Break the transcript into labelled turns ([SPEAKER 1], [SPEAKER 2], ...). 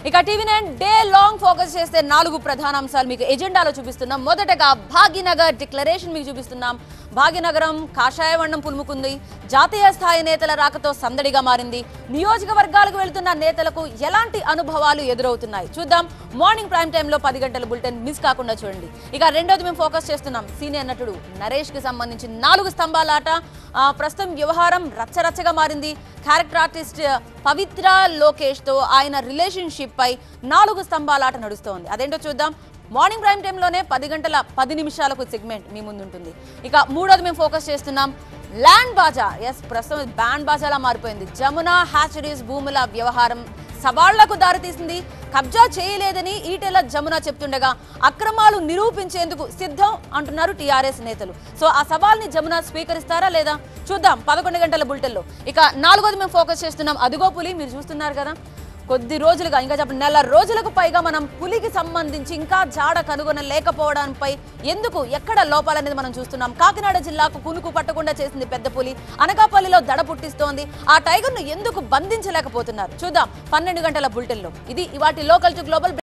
[SPEAKER 1] ఇక TV nine day long focus చేస్తే నాలుగు ప్రధాన అంశాలు మీకు ఎజెండాలో చూపిస్తున్నాం మొదటగా భాగ్యనగర్ డిక్లరేషన్ మీకు చూపిస్తున్నాం భాగ్యనగరం కాషాయ వర్ణం పులుముకుంది జాతీయ స్థాయి నేతల రాకతో సందడిగా మారింది నియోజకవర్గాలకు వెళ్తున్న నేతలకు ఎలాంటి అనుభవాలు ఎదురవుతున్నాయి చూద్దాం మార్నింగ్ ప్రైమ్ టైంలో పది గంటల బులెటిన్ మిస్ కాకుండా చూడండి ఇక రెండోది మేము ఫోకస్ చేస్తున్నాం సీనియర్ నటుడు నరేష్ కి సంబంధించి నాలుగు స్తంభాల ఆట ఆ, ప్రస్తుతం వ్యవహారం రచ్చరచ్చగా మారింది క్యారెక్టర్ ఆర్టిస్ట్ పవిత్ర లోకేష్ తో ఆయన రిలేషన్షిప్ పై నాలుగు స్తంభాల ఆట నడుస్తోంది అదేంటో చూద్దాం మార్నింగ్ ప్రైమ్ టైంలోనే పది గంటల పది నిమిషాలకు సెగ్మెంట్ మీ ముందు ఉంటుంది ఇక మూడోది మేము ఫోకస్ చేస్తున్నాం ల్యాండ్ బాజా ఎస్ ప్రస్తుతం బ్యాండ్ బాజాలా మారిపోయింది జమున హ్యాచరీస్ భూముల వ్యవహారం సవాళ్లకు దారితీసింది కబ్జా చేయలేదని ఈటెల జమున చెప్తుండగా అక్రమాలు నిరూపించేందుకు సిద్ధం అంటున్నారు టీఆర్ఎస్ నేతలు సో ఆ సవాల్ని జమున స్వీకరిస్తారా లేదా చూద్దాం పదకొండు గంటల బులెటిన్లో ఇక నాలుగోది మేము ఫోకస్ చేస్తున్నాం అదిగో పులి మీరు చూస్తున్నారు కదా కొద్ది రోజులుగా ఇంకా చెప్పండి నెల రోజులకు పైగా మనం పులికి సంబంధించి ఇంకా జాడ కనుగొనలేకపోవడంపై ఎందుకు ఎక్కడ లోపాలనేది మనం చూస్తున్నాం కాకినాడ జిల్లాకు కునుకు పట్టకుండా చేసింది పెద్ద పులి అనకాపల్లిలో దడ పుట్టిస్తోంది ఆ టైగర్ను ఎందుకు బంధించలేకపోతున్నారు చూద్దాం పన్నెండు గంటల బులెటిన్లో ఇది ఇవాటి లోకల్ టు గ్లోబల్